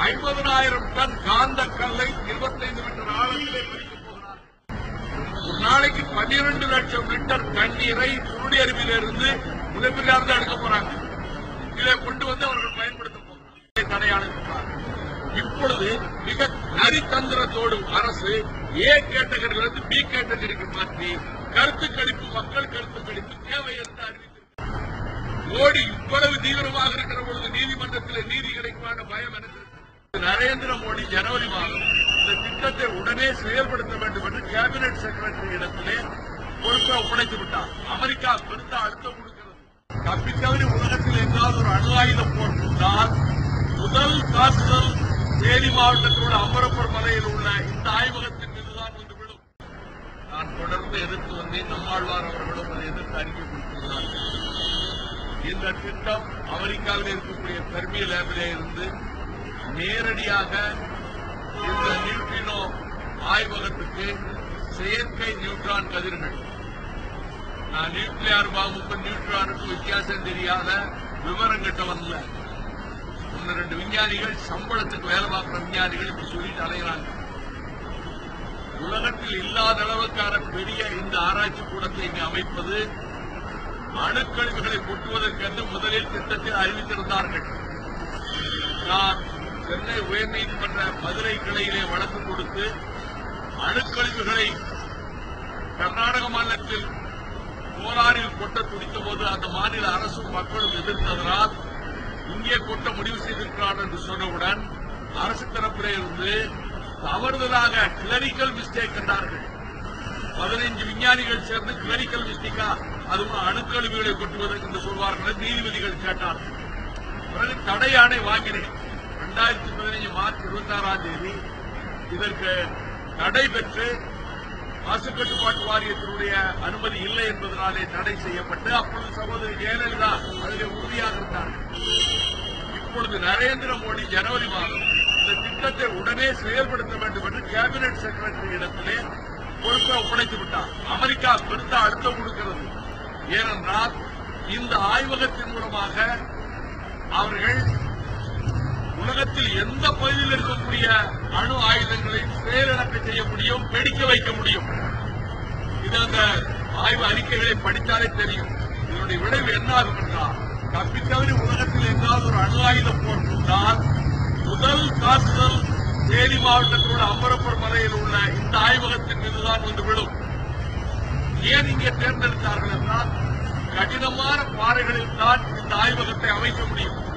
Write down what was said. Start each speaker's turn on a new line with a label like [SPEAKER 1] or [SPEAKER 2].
[SPEAKER 1] ஐம்பதனாயிரம் டன் காந்த கல்லை இருபத்தைந்து மீட்டர் ஆழத்திலே பறிக்கப் போகிறார் ஒரு நாளைக்கு பன்னிரண்டு லட்சம் லிட்டர் தண்ணீரை சுருடி அருவியிலிருந்து உதவியிலிருந்து எடுக்க போறாங்க இதை கொண்டு வந்து அவர்கள் பயன்படுத்த போகிறார் தடையாளர் இப்பொழுது மிக நரித்தந்திரத்தோடு அரசு ஏ கேட்டகரியிலிருந்து பி கேட்டகரிக்கு மாற்றி கருத்து கணிப்பு மக்கள் கருத்து கணிப்பு தேவை என்று அறிவித்திருக்கிறார் மோடி இவ்வளவு தீவிரமாக இருக்கிற பொழுது நீதிமன்றத்தில் நீதி கிடைக்குமான பயம் எனக்கு இருக்கு. நரேந்திர மோடி ஜனவரி மாதம் இந்த திட்டத்தை உடனே செயல்படுத்த வேண்டும் என்று கேபினெட் செக்ரட்டரி இடத்திலே பொறுப்பை ஒப்படைத்து விட்டார் அமெரிக்கா பெருத்த அழுத்தம் கொடுக்கிறது தப்பித்தவரி உலகத்தில் எங்காவது ஒரு அணு ஆயுதம் போட்டுவிட்டால் முதல் தாக்குதல் தேனி மாவட்டத்தோட அமரப்பூர் மலையில் உள்ள இந்த ஆய்வகத்தின் மீதுதான் வந்து விடும் நான் தொடர்ந்து எதிர்த்து வந்தேன் நம்மாழ்வார் அவர்களும் அதை எதிர்த்து அறிக்கை கொடுத்திருந்தார்கள் இந்த திட்டம் அமெரிக்காவில் இருக்கக்கூடிய பெர்மிய லேபிலே இருந்து நேரடியாக இந்த நியூட்ரினோ ஆய்வகத்துக்கு செயற்கை நியூட்ரான் கதிர்கள் நான் நியூக்ளியார் பாம்புக்கும் நியூட்ரானுக்கும் வித்தியாசம் தெரியாத விவரம் கட்டவன்ல ஒன்னு ரெண்டு விஞ்ஞானிகள் சம்பளத்துக்கு வேலை பார்க்கிற விஞ்ஞானிகள் இப்படி சொல்லிட்டு அலைகிறாங்க உலகத்தில் இல்லாத அளவுக்கான பெரிய இந்த ஆராய்ச்சி கூடத்தை இங்கு அமைப்பது அணுக்கழிவுகளை கொட்டுவதற்கென்று முதலில் திட்டத்தில் அறிவித்திருந்தார்கள் நான் சென்னை உயர்நீதிமன்ற மதுரை கிளையிலே வழக்கு கொடுத்து அணுக்கழிவுகளை கர்நாடக மாநிலத்தில் கோலாரில் கொட்ட துடித்த போது அந்த மாநில அரசும் மக்களும் எதிர்த்ததனால் இங்கே கொட்ட முடிவு செய்திருக்கிறார் என்று சொன்னவுடன் அரசு தரப்பிலே இருந்து தவறுதலாக கிளரிக்கல் மிஸ்டேக் கண்டார்கள் பதினைஞ்சு விஞ்ஞானிகள் சேர்ந்து கிளரிக்கல் மிஸ்டேக்கா அதுவும் அணுக்கழிவுகளை கொட்டுவதற்கு என்று சொல்வார்கள் என்று நீதிபதிகள் கேட்டார்கள் பிறகு தடை ஆணை வாங்கினேன் இரண்டாயிரத்தி பதினைஞ்சு மார்ச் இருபத்தி ஆறாம் தேதி இதற்கு தடை பெற்று மாசு கட்டுப்பாட்டு வாரியத்தினுடைய அனுமதி இல்லை என்பதனாலே தடை செய்யப்பட்டு அப்பொழுது சகோதரி ஜெயலலிதா அதிலே உறுதியாக இருந்தார்கள் இப்பொழுது நரேந்திர மோடி ஜனவரி மாதம் இந்த திட்டத்தை உடனே செயல்படுத்த வேண்டும் என்று கேபினெட் செக்ரட்டரி இடத்திலே பொறுப்பை ஒப்படைத்து விட்டார் அமெரிக்கா பெருத்த அழுத்தம் கொடுக்கிறது ஏனென்றால் இந்த ஆய்வகத்தின் மூலமாக அவர்கள் உலகத்தில் எந்த பகுதியில் இருக்கக்கூடிய அணு ஆயுதங்களை செயலிழக்க செய்ய முடியும் வெடிக்க வைக்க முடியும் இது அந்த ஆய்வு அறிக்கைகளை படித்தாலே தெரியும் இதனுடைய விளைவு என்ன ஆகும் என்றால் தப்பித்தவரி உலகத்தில் எங்காவது ஒரு அணு ஆயுதம் போட்டுவிட்டால் முதல் தாக்குதல் தேனி மாவட்டத்தோட அம்பரப்பூர் மலையில் உள்ள இந்த ஆய்வகத்தின் மீதுதான் வந்து விடும் ஏன் இங்கே தேர்ந்தெடுத்தார்கள் என்றால் கடினமான பாறைகளில் தான் இந்த ஆய்வகத்தை அமைக்க முடியும்